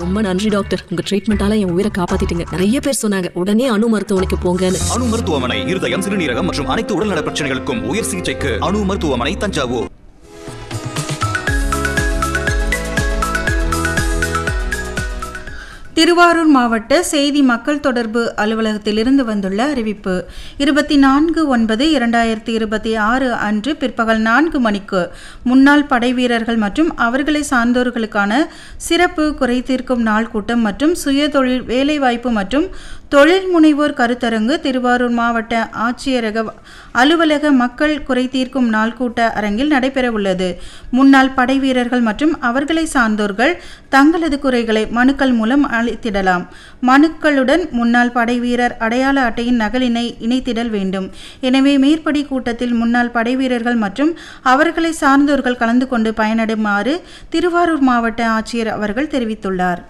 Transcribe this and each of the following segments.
ரொம்ப நன்றி டாக்டர் உங்க ட்ரீட்மெண்டால என் உயிரை காப்பாத்திட்டீங்க நிறைய பேர் சொன்னாங்க உடனே அணு மருத்துவமனைக்கு போங்கன்னு அணு மருத்துவமனை இருதயம் சிறுநீரகம் மற்றும் அனைத்து உடல்நல பிரச்சனைகளுக்கும் உயர் சிகிச்சைக்கு அணு மருத்துவமனை தஞ்சாவூர் திருவாரூர் மாவட்ட செய்தி மக்கள் தொடர்பு அலுவலகத்திலிருந்து வந்துள்ள அறிவிப்பு இருபத்தி நான்கு ஒன்பது இரண்டாயிரத்தி இருபத்தி ஆறு அன்று பிற்பகல் நான்கு மணிக்கு முன்னாள் படை வீரர்கள் மற்றும் அவர்களை சார்ந்தோர்களுக்கான சிறப்பு குறை தீர்க்கும் நாள் கூட்டம் மற்றும் சுயதொழில் வேலைவாய்ப்பு மற்றும் தொழில் முனைவோர் கருத்தரங்கு திருவாரூர் மாவட்ட ஆட்சியரக அலுவலக மக்கள் குறை தீர்க்கும் நாள் கூட்ட அரங்கில் நடைபெறவுள்ளது முன்னாள் படை வீரர்கள் மற்றும் அவர்களை சார்ந்தோர்கள் தங்களது குறைகளை மனுக்கள் மூலம் அளித்திடலாம் மனுக்களுடன் முன்னாள் படை வீரர் அடையாள அட்டையின் நகலினை இணைத்திடல் வேண்டும் எனவே மேற்படி கூட்டத்தில் முன்னாள் படை வீரர்கள் மற்றும் அவர்களை சார்ந்தோர்கள் கலந்து கொண்டு பயனடைமாறு திருவாரூர் மாவட்ட ஆட்சியர் அவர்கள் தெரிவித்துள்ளார்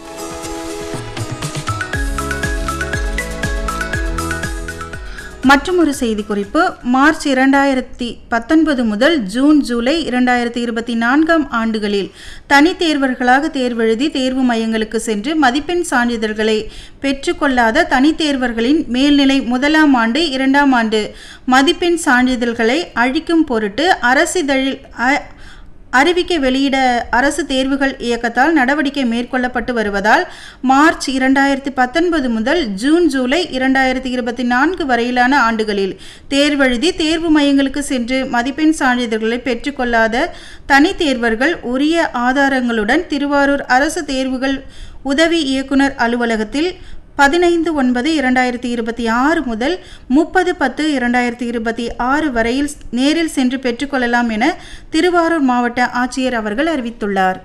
மற்றொரு செய்திக்குறிப்பு மார்ச் இரண்டாயிரத்தி பத்தொன்பது முதல் ஜூன் ஜூலை இரண்டாயிரத்தி இருபத்தி நான்காம் ஆண்டுகளில் தனித் தேர்வர்களாக தேர்வெழுதி தேர்வு மையங்களுக்கு சென்று மதிப்பெண் சான்றிதழ்களை பெற்றுக்கொள்ளாத தனித் தேர்வர்களின் மேல்நிலை முதலாம் ஆண்டு இரண்டாம் ஆண்டு மதிப்பெண் சான்றிதழ்களை அழிக்கும் பொருட்டு அரசிதழில் அ- அறிவிக்கை வெளியிட அரசு தேர்வுகள் இயக்கத்தால் நடவடிக்கை மேற்கொள்ளப்பட்டு வருவதால் மார்ச் இரண்டாயிரத்தி பத்தொன்பது முதல் ஜூன் ஜூலை இரண்டாயிரத்தி இருபத்தி நான்கு வரையிலான ஆண்டுகளில் தேர்வெழுதி தேர்வு மையங்களுக்கு சென்று மதிப்பெண் சான்றிதழ்களை பெற்றுக்கொள்ளாத தனித் தேர்வர்கள் உரிய ஆதாரங்களுடன் திருவாரூர் அரசு தேர்வுகள் உதவி இயக்குனர் அலுவலகத்தில் பதினைந்து ஒன்பது இரண்டாயிரத்தி இருபத்தி ஆறு முதல் முப்பது பத்து இரண்டாயிரத்தி இருபத்தி ஆறு வரையில் நேரில் சென்று பெற்றுக்கொள்ளலாம் என திருவாரூர் மாவட்ட ஆட்சியர் அவர்கள் அறிவித்துள்ளார்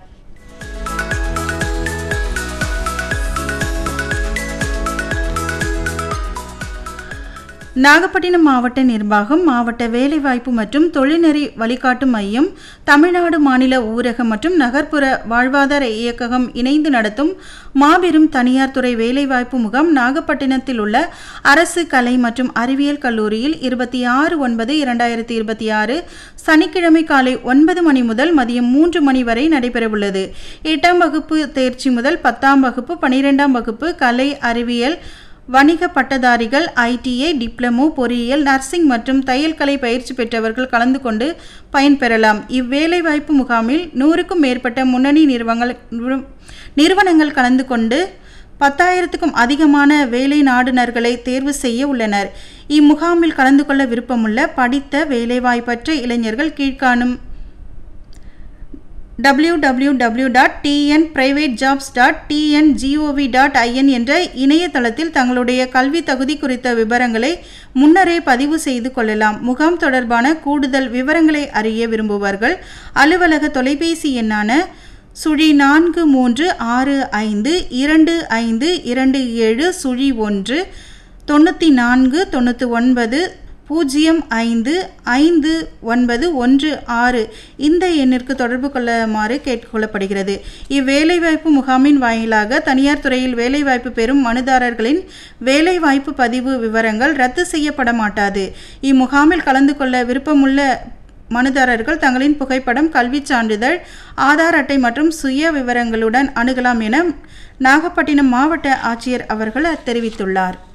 நாகப்பட்டினம் மாவட்ட நிர்வாகம் மாவட்ட வேலைவாய்ப்பு மற்றும் தொழில்நெறி வழிகாட்டு மையம் தமிழ்நாடு மாநில ஊரக மற்றும் நகர்ப்புற வாழ்வாதார இயக்ககம் இணைந்து நடத்தும் மாபெரும் தனியார் துறை வேலைவாய்ப்பு முகாம் நாகப்பட்டினத்தில் உள்ள அரசு கலை மற்றும் அறிவியல் கல்லூரியில் இருபத்தி ஆறு ஒன்பது இரண்டாயிரத்தி இருபத்தி ஆறு சனிக்கிழமை காலை ஒன்பது மணி முதல் மதியம் மூன்று மணி வரை நடைபெறவுள்ளது எட்டாம் வகுப்பு தேர்ச்சி முதல் பத்தாம் வகுப்பு பனிரெண்டாம் வகுப்பு கலை அறிவியல் வணிக பட்டதாரிகள் ஐடிஐ டிப்ளமோ பொறியியல் நர்சிங் மற்றும் தையல் கலை பயிற்சி பெற்றவர்கள் கலந்து கொண்டு பயன்பெறலாம் இவ்வேலைவாய்ப்பு முகாமில் நூறுக்கும் மேற்பட்ட முன்னணி நிறுவனங்கள் நிறு- நிறுவனங்கள் கலந்து கொண்டு பத்தாயிரத்துக்கும் அதிகமான வேலை நாடுனர்களை தேர்வு செய்ய உள்ளனர் இம்முகாமில் கலந்து கொள்ள விருப்பமுள்ள படித்த வேலைவாய்ப்பற்ற இளைஞர்கள் கீழ்காணும் www.tnprivatejobs.tngov.in dot TN private jobs dot TN gov dot in என்ற இணையதளத்தில் தங்களுடைய கல்வி தகுதி குறித்த விவரங்களை முன்னரே பதிவு செய்து கொள்ளலாம் முகாம் தொடர்பான கூடுதல் விவரங்களை அறிய விரும்புபவர்கள் அலுவலக தொலைபேசி எண்ணான சுழி நான்கு மூன்று ஆறு ஐந்து இரண்டு ஐந்து இரண்டு ஏழு சுழி ஒன்று தொண்ணூற்றி நான்கு தொண்ணூற்றி ஒன்பது பூஜ்ஜியம் ஐந்து ஐந்து ஒன்பது ஒன்று ஆறு இந்த எண்ணிற்கு தொடர்பு கொள்ளுமாறு கேட்டுக்கொள்ளப்படுகிறது இவ்வேலைவாய்ப்பு முகாமின் வாயிலாக தனியார் துறையில் வேலைவாய்ப்பு பெறும் மனுதாரர்களின் வேலைவாய்ப்பு பதிவு விவரங்கள் ரத்து செய்யப்பட மாட்டாது இம்முகாமில் கலந்து கொள்ள விருப்பமுள்ள மனுதாரர்கள் தங்களின் புகைப்படம் கல்விச் சான்றிதழ் ஆதார் அட்டை மற்றும் சுய விவரங்களுடன் அணுகலாம் என நாகப்பட்டினம் மாவட்ட ஆட்சியர் அவர்கள் தெரிவித்துள்ளார்